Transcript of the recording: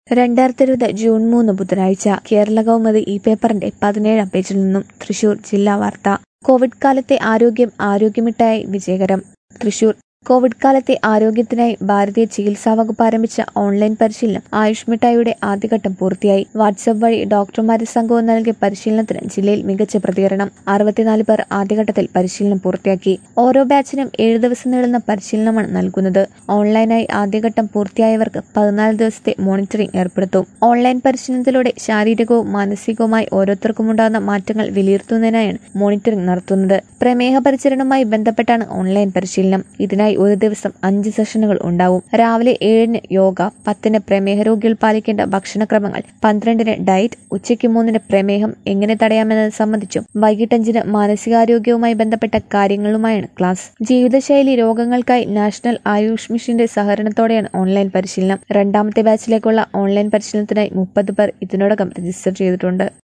രണ്ടായിരത്തി ഇരുപത് ജൂൺ മൂന്ന് ബുധനാഴ്ച കേരള കൗമുദി ഈ പേപ്പറിന്റെ പതിനേഴാം പേജിൽ നിന്നും തൃശൂർ ജില്ലാ വാർത്ത കോവിഡ് കാലത്തെ ആരോഗ്യം ആരോഗ്യമിട്ടായി വിജയകരം തൃശൂർ കോവിഡ് കാലത്തെ ആരോഗ്യത്തിനായി ഭാരതീയ ചികിത്സാ വകുപ്പ് ആരംഭിച്ച ഓൺലൈൻ പരിശീലനം ആയുഷ് മിഠായിയുടെ ആദ്യഘട്ടം പൂർത്തിയായി വാട്സ്ആപ്പ് വഴി ഡോക്ടർമാരുടെ സംഘവും നൽകിയ പരിശീലനത്തിന് ജില്ലയിൽ മികച്ച പ്രതികരണം അറുപത്തിനാല് പേർ ആദ്യഘട്ടത്തിൽ പരിശീലനം പൂർത്തിയാക്കി ഓരോ ബാച്ചിനും ഏഴ് ദിവസം നീളുന്ന പരിശീലനമാണ് നൽകുന്നത് ഓൺലൈനായി ആദ്യഘട്ടം പൂർത്തിയായവർക്ക് പതിനാല് ദിവസത്തെ മോണിറ്ററിംഗ് ഏർപ്പെടുത്തും ഓൺലൈൻ പരിശീലനത്തിലൂടെ ശാരീരികവും മാനസികവുമായി ഓരോരുത്തർക്കും ഉണ്ടാകുന്ന മാറ്റങ്ങൾ വിലയിരുത്തുന്നതിനായാണ് മോണിറ്ററിംഗ് നടത്തുന്നത് പ്രമേഹ പരിചരണവുമായി ബന്ധപ്പെട്ടാണ് ഓൺലൈൻ പരിശീലനം ഇതിനായി ഒരു ദിവസം അഞ്ച് സെഷനുകൾ ഉണ്ടാവും രാവിലെ ഏഴിന് യോഗ പത്തിന് പ്രമേഹ രോഗികൾ പാലിക്കേണ്ട ഭക്ഷണക്രമങ്ങൾ പന്ത്രണ്ടിന് ഡയറ്റ് ഉച്ചയ്ക്ക് മൂന്നിന് പ്രമേഹം എങ്ങനെ തടയാമെന്നത് സംബന്ധിച്ചും വൈകിട്ട് അഞ്ചിന് മാനസികാരോഗ്യവുമായി ബന്ധപ്പെട്ട കാര്യങ്ങളുമായാണ് ക്ലാസ് ജീവിതശൈലി രോഗങ്ങൾക്കായി നാഷണൽ ആയുഷ് മിഷന്റെ സഹകരണത്തോടെയാണ് ഓൺലൈൻ പരിശീലനം രണ്ടാമത്തെ ബാച്ചിലേക്കുള്ള ഓൺലൈൻ പരിശീലനത്തിനായി മുപ്പത് പേർ ഇതിനോടകം രജിസ്റ്റർ ചെയ്തിട്ടുണ്ട്